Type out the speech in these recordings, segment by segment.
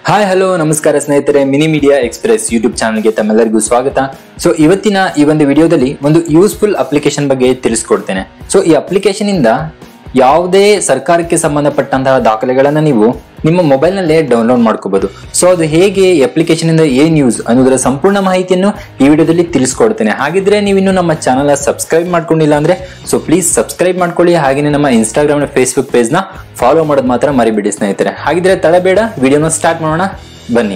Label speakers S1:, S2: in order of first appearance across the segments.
S1: hi hello ನಮಸ್ಕಾರ ಸ್ನೇಹಿತರೆ mini media express YouTube ಚಾನಲ್ಗೆ ತಮ್ಮೆಲ್ಲರಿಗೂ ಸ್ವಾಗತ ಸೊ ಇವತ್ತಿನ ಈ ಒಂದು ವಿಡಿಯೋದಲ್ಲಿ ಒಂದು ಯೂಸ್ಫುಲ್ ಅಪ್ಲಿಕೇಶನ್ ಬಗ್ಗೆ ತಿಳಿಸ್ಕೊಡ್ತೇನೆ ಸೊ ಈ ಅಪ್ಲಿಕೇಶನ್ ಇಂದ ಯಾವುದೇ ಸರ್ಕಾರಕ್ಕೆ ಸಂಬಂಧಪಟ್ಟಂತಹ ದಾಖಲೆಗಳನ್ನ ನೀವು ನಿಮ್ಮ ಮೊಬೈಲ್ ನಲ್ಲೇ ಡೌನ್ಲೋಡ್ ಮಾಡ್ಕೋಬಹುದು ಸೊ ಅದು ಹೇಗೆ ಅಪ್ಲಿಕೇಶನ್ ಇಂದ ಏನ್ ಯೂಸ್ ಅನ್ನೋದರ ಸಂಪೂರ್ಣ ಮಾಹಿತಿಯನ್ನು ಈ ವಿಡಿಯೋದಲ್ಲಿ ತಿಳಿಸ್ಕೊಡ್ತೇನೆ ಹಾಗಿದ್ರೆ ನೀವು ಇನ್ನು ನಮ್ಮ ಚಾನಲ್ ಸಬ್ಸ್ಕ್ರೈಬ್ ಮಾಡ್ಕೊಂಡಿಲ್ಲ ಅಂದ್ರೆ ಸೊ ಪ್ಲೀಸ್ ಸಬ್ಸ್ಕ್ರೈಬ್ ಮಾಡ್ಕೊಳ್ಳಿ ಹಾಗೆಯೇ ನಮ್ಮ ಇನ್ಸ್ಟಾಗ್ರಾಮ್ ಫೇಸ್ಬುಕ್ ಪೇಜ್ ನ ಫಾಲೋ ಮಾಡೋದು ಮಾತ್ರ ಮರಿಬಿಡಿ ಸ್ನೇಹಿತರೆ ಹಾಗಿದ್ರೆ ತಡಬೇಡ ವಿಡಿಯೋನ ಸ್ಟಾರ್ಟ್ ಮಾಡೋಣ ಬನ್ನಿ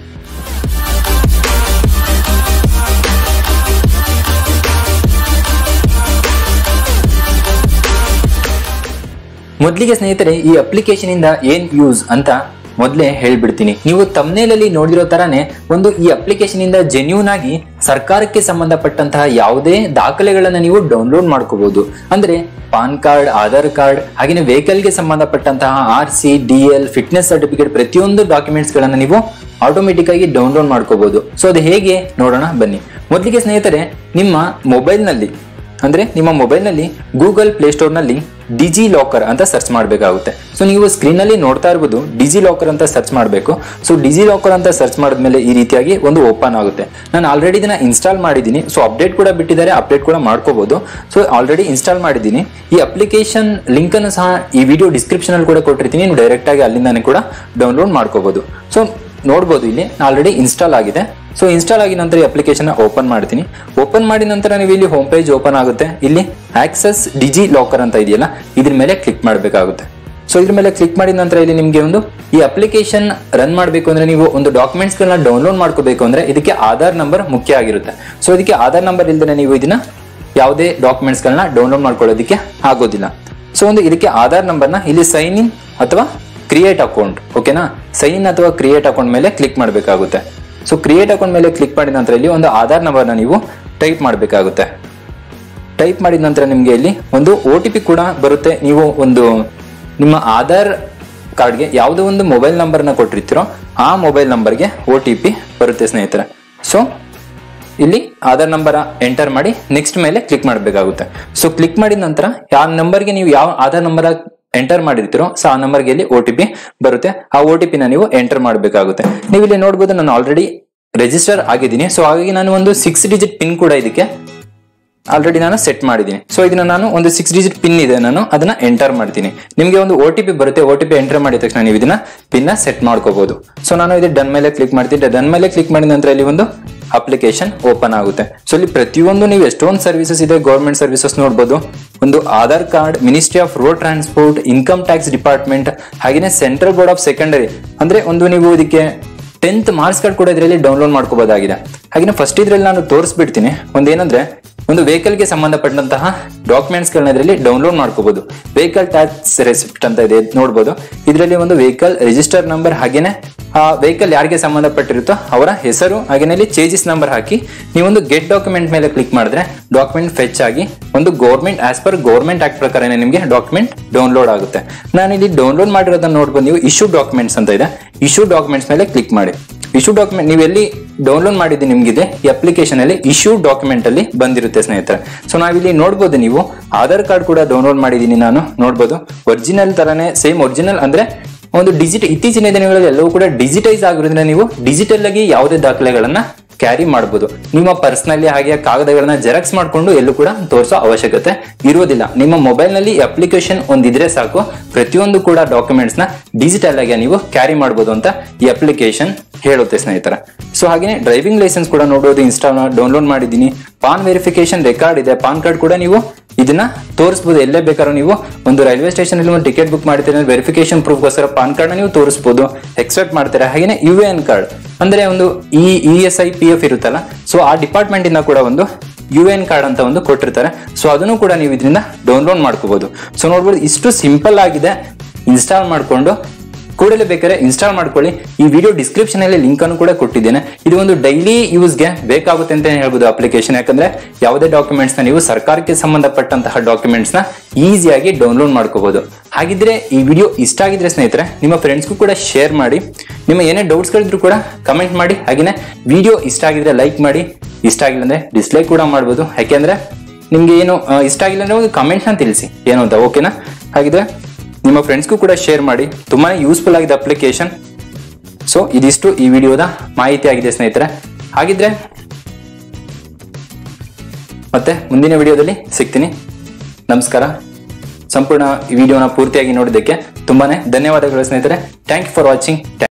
S1: ಮೊದಲಿಗೆ ಸ್ನೇಹಿತರೆ ಈ ಅಪ್ಲಿಕೇಶನ್ ಇಂದ ಏನ್ ಯೂಸ್ ಅಂತ ಮೊದಲೇ ಹೇಳ್ಬಿಡ್ತೀನಿ ನೀವು ತಮ್ನೇಲಲ್ಲಿ ನೋಡಿರೋ ತರಾನೇ ಒಂದು ಈ ಅಪ್ಲಿಕೇಶನ್ ಇಂದ ಜೆನ್ಯೂನ್ ಆಗಿ ಸರ್ಕಾರಕ್ಕೆ ಸಂಬಂಧಪಟ್ಟಂತಹ ಯಾವುದೇ ದಾಖಲೆಗಳನ್ನ ನೀವು ಡೌನ್ಲೋಡ್ ಮಾಡ್ಕೋಬಹುದು ಅಂದ್ರೆ ಪಾನ್ ಕಾರ್ಡ್ ಆಧಾರ್ ಕಾರ್ಡ್ ಹಾಗೆಯೇ ವೆಹಿಕಲ್ ಗೆ ಸಂಬಂಧಪಟ್ಟಂತಹ R C D L fitness certificate ಪ್ರತಿಯೊಂದು ಡಾಕ್ಯುಮೆಂಟ್ಸ್ ಗಳನ್ನ ನೀವು ಆಟೋಮೆಟಿಕ್ ಆಗಿ ಡೌನ್ಲೋಡ್ ಮಾಡ್ಕೋಬಹುದು ಸೊ ಅದು ಹೇಗೆ ನೋಡೋಣ ಬನ್ನಿ ಮೊದಲಿಗೆ ಸ್ನೇಹಿತರೆ ನಿಮ್ಮ ಮೊಬೈಲ್ ನಲ್ಲಿ ಅಂದ್ರೆ ನಿಮ್ಮ ಮೊಬೈಲ್ ನಲ್ಲಿ ಗೂಗಲ್ ಪ್ಲೇಸ್ಟೋರ್ ನಲ್ಲಿ ಡಿಜಿ ಲಾಕರ್ ಅಂತ ಸರ್ಚ್ ಮಾಡಬೇಕಾಗುತ್ತೆ ಸೊ ನೀವು ಸ್ಕ್ರೀನ್ ನಲ್ಲಿ ನೋಡ್ತಾ ಇರ್ಬೋದು ಡಿಜಿ ಲಾಕರ್ ಅಂತ ಸರ್ಚ್ ಮಾಡಬೇಕು ಸೊ ಡಿಜಿ ಲಾಕರ್ ಅಂತ ಸರ್ಚ್ ಮಾಡಿದ್ಮೇಲೆ ಈ ರೀತಿಯಾಗಿ ಒಂದು ಓಪನ್ ಆಗುತ್ತೆ ನಾನು ಆಲ್ರೆಡಿ ಇದನ್ನ ಇನ್ಸ್ಟಾಲ್ ಮಾಡಿದ್ದೀನಿ ಸೊ ಅಪ್ಡೇಟ್ ಕೂಡ ಬಿಟ್ಟಿದ್ದಾರೆ ಅಪ್ಡೇಟ್ ಕೂಡ ಮಾಡ್ಕೋಬಹುದು ಸೊ ಆಲ್ರೆಡಿ ಇನ್ಸ್ಟಾಲ್ ಮಾಡಿದ್ದೀನಿ ಈ ಅಪ್ಲಿಕೇಶನ್ ಲಿಂಕ್ ಅನ್ನು ಸಹ ಈ ವಿಡಿಯೋ ಡಿಸ್ಕ್ರಿಪ್ಷನ್ ಅಲ್ಲಿ ಕೂಡ ಕೊಟ್ಟಿರ್ತೀನಿ ನೀವು ಡೈರೆಕ್ಟ್ ಆಗಿ ಅಲ್ಲಿಂದಾನೆ ಕೂಡ ಡೌನ್ಲೋಡ್ ಮಾಡ್ಕೋಬಹುದು ಸೊ ನೋಡ್ಬೋದು ಇಲ್ಲಿ ಆಲ್ರೆಡಿ ಇನ್ಸ್ಟಾಲ್ ಆಗಿದೆ ಸೊ ಇನ್ಸ್ಟಾಲ್ ಆಗಿದ ನಂತರ ಈ ಅಪ್ಲಿಕೇಶನ್ ಓಪನ್ ಮಾಡ್ತೀನಿ ಓಪನ್ ಮಾಡಿದ ನಂತರ ನೀವು ಇಲ್ಲಿ ಹೋಮ್ ಪೇಜ್ ಓಪನ್ ಆಗುತ್ತೆ ಇಲ್ಲಿ ಆಕ್ಸೆಸ್ ಡಿಜಿ ಲಾಕರ್ ಅಂತ ಇದೆಯಲ್ಲ ಇದ್ರ ಮೇಲೆ ಕ್ಲಿಕ್ ಮಾಡಬೇಕಾಗುತ್ತೆ ಸೊ ಇದ್ರ ಮೇಲೆ ಕ್ಲಿಕ್ ಮಾಡಿದ ನಂತರ ಇಲ್ಲಿ ನಿಮಗೆ ಒಂದು ಈ ಅಪ್ಲಿಕೇಶನ್ ರನ್ ಮಾಡಬೇಕು ಅಂದ್ರೆ ನೀವು ಒಂದು ಡಾಕ್ಯುಮೆಂಟ್ಸ್ ಗಳನ್ನ ಡೌನ್ಲೋಡ್ ಮಾಡ್ಕೋಬೇಕು ಅಂದ್ರೆ ಇದಕ್ಕೆ ಆಧಾರ್ ನಂಬರ್ ಮುಖ್ಯ ಆಗಿರುತ್ತೆ ಸೊ ಇದಕ್ಕೆ ಆಧಾರ್ ನಂಬರ್ ಇಲ್ದೇ ನೀವು ಇದನ್ನ ಯಾವುದೇ ಡಾಕ್ಯುಮೆಂಟ್ಸ್ ಗಳನ್ನ ಡೌನ್ಲೋಡ್ ಮಾಡ್ಕೊಳ್ಳೋದಕ್ಕೆ ಆಗೋದಿಲ್ಲ ಸೊ ಒಂದು ಇದಕ್ಕೆ ಆಧಾರ್ ನಂಬರ್ನ ಇಲ್ಲಿ ಸೈನ್ ಇನ್ ಅಥವಾ ಕ್ರಿಯೇಟ್ ಅಕೌಂಟ್ ಓಕೆನಾ ಸೈನ್ ಇನ್ ಅಥವಾ ಕ್ರಿಯೇಟ್ ಅಕೌಂಟ್ ಮೇಲೆ ಕ್ಲಿಕ್ ಮಾಡಬೇಕಾಗುತ್ತೆ ಸೊ ಕ್ರಿಯೇಟ್ ಅಕೌಂಟ್ ಮೇಲೆ ಕ್ಲಿಕ್ ಮಾಡಿದ ನಂತರ ಇಲ್ಲಿ ಒಂದು ಆಧಾರ್ ನಂಬರ್ನ ನೀವು ಟೈಪ್ ಮಾಡಬೇಕಾಗುತ್ತೆ ಟೈಪ್ ಮಾಡಿದ ನಂತರ ನಿಮಗೆ ಇಲ್ಲಿ ಒಂದು ಒ ಟಿ ಪಿ ಕೂಡ ಬರುತ್ತೆ ನೀವು ಒಂದು ನಿಮ್ಮ ಆಧಾರ್ ಕಾರ್ಡ್ಗೆ ಯಾವುದೋ ಒಂದು ಮೊಬೈಲ್ ನಂಬರ್ನ ಕೊಟ್ಟಿರ್ತೀರೋ ಆ ಮೊಬೈಲ್ ನಂಬರ್ಗೆ ಒ ಟಿ ಪಿ ಬರುತ್ತೆ ಸ್ನೇಹಿತರೆ ಸೊ ಇಲ್ಲಿ ಆಧಾರ್ ನಂಬರ್ ಎಂಟರ್ ಮಾಡಿ ನೆಕ್ಸ್ಟ್ ಮೇಲೆ ಕ್ಲಿಕ್ ಮಾಡಬೇಕಾಗುತ್ತೆ ಸೊ ಕ್ಲಿಕ್ ಮಾಡಿದ ನಂತರ ಯಾವ ನಂಬರ್ಗೆ ನೀವು ಯಾವ ಆಧಾರ್ ನಂಬರ್ ಎಂಟರ್ ಮಾಡಿರ್ತೀರೋ ಸೊ ಆ ನಂಬರ್ಗೆ ಇಲ್ಲಿ ಒ ಟಿ ಪಿ ಬರುತ್ತೆ ಆ ಒ ಟಿ ಪಿನ ನೀವು ಎಂಟರ್ ಮಾಡಬೇಕಾಗುತ್ತೆ ನೀವು ಇಲ್ಲಿ ನೋಡ್ಬೋದು ನಾನು ಆಲ್ರೆಡಿ ರಿಜಿಸ್ಟರ್ ಆಗಿದ್ದೀನಿ ಸೊ ಹಾಗಾಗಿ ನಾನು ಒಂದು ಸಿಕ್ಸ್ ಡಿಜಿಟ್ ಪಿನ್ ಕೂಡ ಇದಕ್ಕೆ ಆಲ್ರೆಡಿ ನಾನು ಸೆಟ್ ಮಾಡಿದ್ದೀನಿ ಸೊ ಇದನ್ನ ನಾನು ಒಂದು ಸಿಕ್ಸ್ ಡಿಜಿಟ್ ಪಿನ್ ಇದೆ ನಾನು ಅದನ್ನ ಎಂಟರ್ ಮಾಡ್ತೀನಿ ನಿಮಗೆ ಒಂದು ಒ ಟಿ ಪಿ ಬರುತ್ತೆ ಒ ಟಿ ಪಿ ಎಂಟರ್ ಮಾಡಿದ ತಕ್ಷಣ ನೀವು ಇದನ್ನ ಪಿನ್ ನ ಸೆಟ್ ಮಾಡ್ಕೋಬಹುದು ಸೊ ನಾನು ಇದು ಡನ್ ಮೇಲೆ ಕ್ಲಿಕ್ ಮಾಡ್ತೀನಿ ಡನ್ ಮೇಲೆ ಕ್ಲಿಕ್ ಮಾಡಿದ ನಂತರ ಇಲ್ಲಿ ಒಂದು ಅಪ್ಲಿಕೇಶನ್ ಓಪನ್ ಆಗುತ್ತೆ ಸೊ ಇಲ್ಲಿ ಪ್ರತಿಯೊಂದು ನೀವು ಎಷ್ಟೊಂದು ಸರ್ವಿಸಸ್ ಇದೆ ಗೌರ್ಮೆಂಟ್ ಸರ್ವಿಸಸ್ ನೋಡಬಹುದು ಒಂದು Aadhaar card ministry of road transport income tax department ಹಾಗೆಯೇ ಸೆಂಟ್ರಲ್ ಬೋರ್ಡ್ ಆಫ್ ಸೆಕೆಂಡರಿ ಅಂದ್ರೆ ಒಂದು ನೀವು ಇದಕ್ಕೆ ಟೆಂತ್ ಮಾರ್ಕ್ಸ್ ಕಾರ್ಡ್ ಕೂಡ ಇದರಲ್ಲಿ ಡೌನ್ಲೋಡ್ ಮಾಡ್ಕೋಬಹುದಾಗಿದೆ ಹಾಗೆ ಫಸ್ಟ್ ಇದ್ರಲ್ಲಿ ನಾನು ತೋರಿಸ್ಬಿಡ್ತೀನಿ ಒಂದೇನಂದ್ರೆ ಒಂದು ವೆಹಿಕಲ್ ಗೆ ಸಂಬಂಧಪಟ್ಟಂತಹ ಡಾಕ್ಯುಮೆಂಟ್ಸ್ ಗಳನ್ನ ಇದರಲ್ಲಿ ಡೌನ್ಲೋಡ್ ಮಾಡ್ಕೋಬಹುದು ವೆಹಿಕಲ್ ಟ್ಯಾಕ್ಸ್ ರೆಸಿಪ್ಟ್ ಅಂತ ಇದೆ ನೋಡಬಹುದು ಇದರಲ್ಲಿ ಒಂದು ವೆಹಿಕಲ್ ರಿಜಿಸ್ಟರ್ ನಂಬರ್ ಹಾಗೇನೆ ಆ ವೆಹಿಕಲ್ ಯಾರಿಗೆ ಸಂಬಂಧಪಟ್ಟಿರುತ್ತೋ ಅವರ ಹೆಸರು ಹಾಗೇನೆ ಇಲ್ಲಿ ಚೇಜಸ್ ನಂಬರ್ ಹಾಕಿ ನೀವೊಂದು ಗೆಟ್ ಡಾಕ್ಯುಮೆಂಟ್ ಮೇಲೆ ಕ್ಲಿಕ್ ಮಾಡಿದ್ರೆ ಡಾಕ್ಯುಮೆಂಟ್ ಫೆಚ್ ಆಗಿ ಒಂದು government as per government act ಪ್ರಕಾರ ನಿಮಗೆ ಡಾಕ್ಯುಮೆಂಟ್ ಡೌನ್ಲೋಡ್ ಆಗುತ್ತೆ ನಾನು ಇಲ್ಲಿ ಡೌನ್ಲೋಡ್ ಮಾಡಿರೋದನ್ನ ನೋಡ್ಬೋದು ನೀವು ಇಶ್ಯೂ ಡಾಕ್ಯುಮೆಂಟ್ಸ್ ಅಂತ ಇದೆ ಇಶ್ಯೂ ಡಾಕ್ಯುಮೆಂಟ್ಸ್ ಮೇಲೆ ಕ್ಲಿಕ್ ಮಾಡಿ ಇಶ್ಯೂ ಡಾಕ್ಯುಮೆಂಟ್ ನೀವು ಎಲ್ಲಿ ಡೌನ್ಲೋಡ್ ಮಾಡಿದ್ದು ನಿಮ್ಗಿದೆ ಈ ಅಪ್ಲಿಕೇಶನ್ ಅಲ್ಲಿ ಇಶ್ಯೂ ಡಾಕ್ಯುಮೆಂಟ್ ಅಲ್ಲಿ ಬಂದಿರುತ್ತೆ ಸ್ನೇಹಿತರೆ ಸೊ ನಾವಿಲ್ಲಿ ನೋಡ್ಬೋದು ನೀವು ಆಧಾರ್ ಕಾರ್ಡ್ ಕೂಡ ಡೌನ್ಲೋಡ್ ಮಾಡಿದ್ದೀನಿ ನಾನು ನೋಡ್ಬೋದು ಒರಿಜಿನಲ್ ತರಾನೇ ಸೇಮ್ ಒರಿಜಿನಲ್ ಅಂದ್ರೆ ಒಂದು ಡಿಜಿಟ್ ಇತ್ತೀಚಿನ ದಿನಗಳಲ್ಲಿ ಎಲ್ಲವೂ ಕೂಡ ಡಿಜಿಟೈಸ್ ಆಗಿರೋದ್ರಿಂದ ನೀವು ಡಿಜಿಟಲ್ ಆಗಿ ಯಾವುದೇ ದಾಖಲೆಗಳನ್ನ ಕ್ಯಾರಿ ಮಾಡಬಹುದು ನಿಮ್ಮ ಪರ್ಸ್ನಲ್ಲಿ ಹಾಗೆ ಕಾಗದಗಳನ್ನ ಜೆರಾಕ್ಸ್ ಮಾಡ್ಕೊಂಡು ಎಲ್ಲೂ ಕೂಡ ತೋರಿಸೋ ಅವಶ್ಯಕತೆ ಇರುವುದಿಲ್ಲ ನಿಮ್ಮ ಮೊಬೈಲ್ ನಲ್ಲಿ ಅಪ್ಲಿಕೇಶನ್ ಒಂದಿದ್ರೆ ಸಾಕು ಪ್ರತಿಯೊಂದು ಕೂಡ ಡಾಕ್ಯುಮೆಂಟ್ಸ್ ನ ಡಿಜಿಟಲ್ ಆಗಿ ನೀವು ಕ್ಯಾರಿ ಮಾಡಬಹುದು ಅಂತ ಈ ಅಪ್ಲಿಕೇಶನ್ ಹೇಳುತ್ತೆ ಸ್ನೇಹಿತರ ಸೊ ಹಾಗೆ ಡ್ರೈವಿಂಗ್ ಲೈಸೆನ್ಸ್ ಕೂಡ ನೋಡೋದು ಇನ್ಸ್ಟಾಲ್ ಡೌನ್ಲೋಡ್ ಮಾಡಿದ್ದೀನಿ ಪಾನ್ ವೆರಿಫಿಕೇಶನ್ ರೆಕಾರ್ಡ್ ಇದೆ ಪಾನ್ ಕಾರ್ಡ್ ಕೂಡ ನೀವು ಇದನ್ನ ತೋರಿಸಬಹುದು ಎಲ್ಲೇ ಬೇಕಾದ್ರೂ ನೀವು ಒಂದು ರೈಲ್ವೆ ಸ್ಟೇಷನ್ ಅಲ್ಲಿ ಒಂದು ಟಿಕೆಟ್ ಬುಕ್ ಮಾಡ್ತೀರಾ ವೆರಿಫಿಕೇಶನ್ ಪ್ರೂಫ್ಗೋಸ್ಕರ ಪಾನ್ ಕಾರ್ಡ್ ನೀವು ತೋರಿಸಬಹುದು ಎಕ್ಸೆಪ್ಟ್ ಮಾಡ್ತೀರಾ ಹಾಗೆ ಯು ಎನ್ ಕಾರ್ಡ್ ಅಂದ್ರೆ ಒಂದು E E S I P F ಇರುತ್ತಲ್ಲ ಸೊ ಆ ಡಿಪಾರ್ಟ್ಮೆಂಟ್ ಇಂದ ಕೂಡ ಒಂದು ಯು ಎನ್ ಕಾರ್ಡ್ ಅಂತ ಒಂದು ಕೊಟ್ಟಿರ್ತಾರೆ ಸೊ ಅದನ್ನು ಕೂಡ ನೀವು ಇದರಿಂದ ಡೌನ್ಲೋಡ್ ಮಾಡ್ಕೋಬಹುದು ಸೊ ನೋಡ್ಬೋದು ಇಷ್ಟು ಸಿಂಪಲ್ ಆಗಿದೆ ಇನ್ಸ್ಟಾಲ್ ಮಾಡ್ಕೊಂಡು ಕೂಡಲೇ ಬೇಕಾದ್ರೆ ಇನ್ಸ್ಟಾಲ್ ಮಾಡ್ಕೊಳ್ಳಿ ಈ ವಿಡಿಯೋ ಡಿಸ್ಕ್ರಿಪ್ಷನ್ ಅಲ್ಲಿ ಲಿಂಕ್ ಅನ್ನು ಕೂಡ ಕೊಟ್ಟಿದ್ದೇನೆ ಇದು ಒಂದು ಡೈಲಿ ಯೂಸ್ಗೆ ಬೇಕಾಗುತ್ತೆ ಅಂತ ಹೇಳ್ಬೋದು ಅಪ್ಲಿಕೇಶನ್ ಯಾಕಂದ್ರೆ ಯಾವುದೇ ಡಾಕ್ಯುಮೆಂಟ್ಸ್ ನ ನೀವು ಸರ್ಕಾರಕ್ಕೆ ಸಂಬಂಧಪಟ್ಟಂತಹ ಡಾಕ್ಯುಮೆಂಟ್ಸ್ ನ ಈಸಿಯಾಗಿ ಡೌನ್ಲೋಡ್ ಮಾಡ್ಕೋಬಹುದು ಹಾಗಿದ್ರೆ ಈ ವಿಡಿಯೋ ಇಷ್ಟ ಆಗಿದ್ರೆ ಸ್ನೇಹಿತರೆ ನಿಮ್ಮ ಫ್ರೆಂಡ್ಸ್ಗೂ ಕೂಡ ಶೇರ್ ಮಾಡಿ ನಿಮ್ಮ ಏನೇ ಡೌಟ್ಸ್ ಗಳಿದ್ರು ಕೂಡ ಕಮೆಂಟ್ ಮಾಡಿ ಹಾಗೆಯೇ ವಿಡಿಯೋ ಇಷ್ಟ ಆಗಿದ್ರೆ ಲೈಕ್ ಮಾಡಿ ಇಷ್ಟ ಆಗಿಲ್ಲ ಅಂದ್ರೆ ಡಿಸ್ಲೈಕ್ ಕೂಡ ಮಾಡ್ಬೋದು ಯಾಕೆಂದ್ರೆ ನಿಮ್ಗೆ ಏನು ಆ, ಇಷ್ಟ ಆಗಿಲ್ಲ ಅಂದ್ರೆ ಒಂದು ಕಮೆಂಟ್ನ ತಿಳಿಸಿ ಏನು ಅಂತ ಓಕೆನಾ ಹಾಗಿದ್ರೆ ನಿಮ್ಮ ಫ್ರೆಂಡ್ಸ್ಗೂ ಕೂಡ ಶೇರ್ ಮಾಡಿ ತುಂಬಾ ಯೂಸ್ಫುಲ್ ಆಗಿದೆ ಅಪ್ಲಿಕೇಶನ್ ಸೊ ಇದಿಷ್ಟು ಈ ವಿಡಿಯೋದ ಮಾಹಿತಿ ಆಗಿದೆ ಸ್ನೇಹಿತರೆ ಹಾಗಿದ್ರೆ ಮತ್ತೆ ಮುಂದಿನ ವಿಡಿಯೋದಲ್ಲಿ ಸಿಗ್ತೀನಿ ನಮಸ್ಕಾರ ಸಂಪೂರ್ಣ ಈ ವಿಡಿಯೋನ ಪೂರ್ತಿಯಾಗಿ ನೋಡಿದ್ದಕ್ಕೆ ತುಂಬಾನೇ ಧನ್ಯವಾದಗಳು ಸ್ನೇಹಿತರೆ ಥ್ಯಾಂಕ್ ಯು ಫಾರ್ ವಾಚಿಂಗ್